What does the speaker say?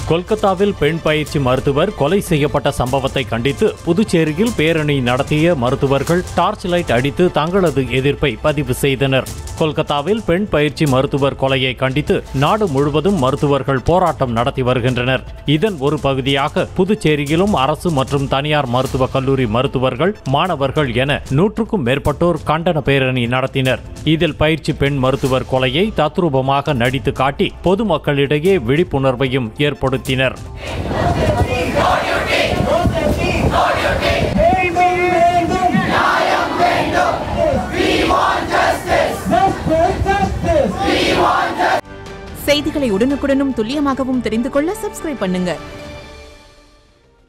கொல்கத்தாவில் பெண் பயிற்சி மருத்துவர் கொலை செய்யப்பட்ட சம்பவத்தை கண்டித்து புதுச்சேரியில் பேரணி நடத்திய மருத்துவர்கள் டார்ச் லைட் அடித்து தங்களது எதிர்ப்பை பதிவு செய்தனர் கொல்கத்தாவில் பெண் பயிற்சி மருத்துவர் கொலையை கண்டித்து நாடு முழுவதும் மருத்துவர்கள் போராட்டம் நடத்தி வருகின்றனர் இதன் ஒரு பகுதியாக புதுச்சேரியிலும் அரசு மற்றும் தனியார் மருத்துவக் கல்லூரி மருத்துவர்கள் மாணவர்கள் என நூற்றுக்கும் மேற்பட்டோர் கண்டன பேரணி நடத்தினர் இதில் பயிற்சி பெண் மருத்துவர் கொலையை தத்ரூபமாக நடித்து காட்டி பொதுமக்களிடையே விழிப்புணர்வையும் ஏற்படுத்தினர் செய்திகளை உடனுக்குடனும் துல்லியமாகவும் தெரிந்து கொள்ள சப்ஸ்கிரைப் பண்ணுங்க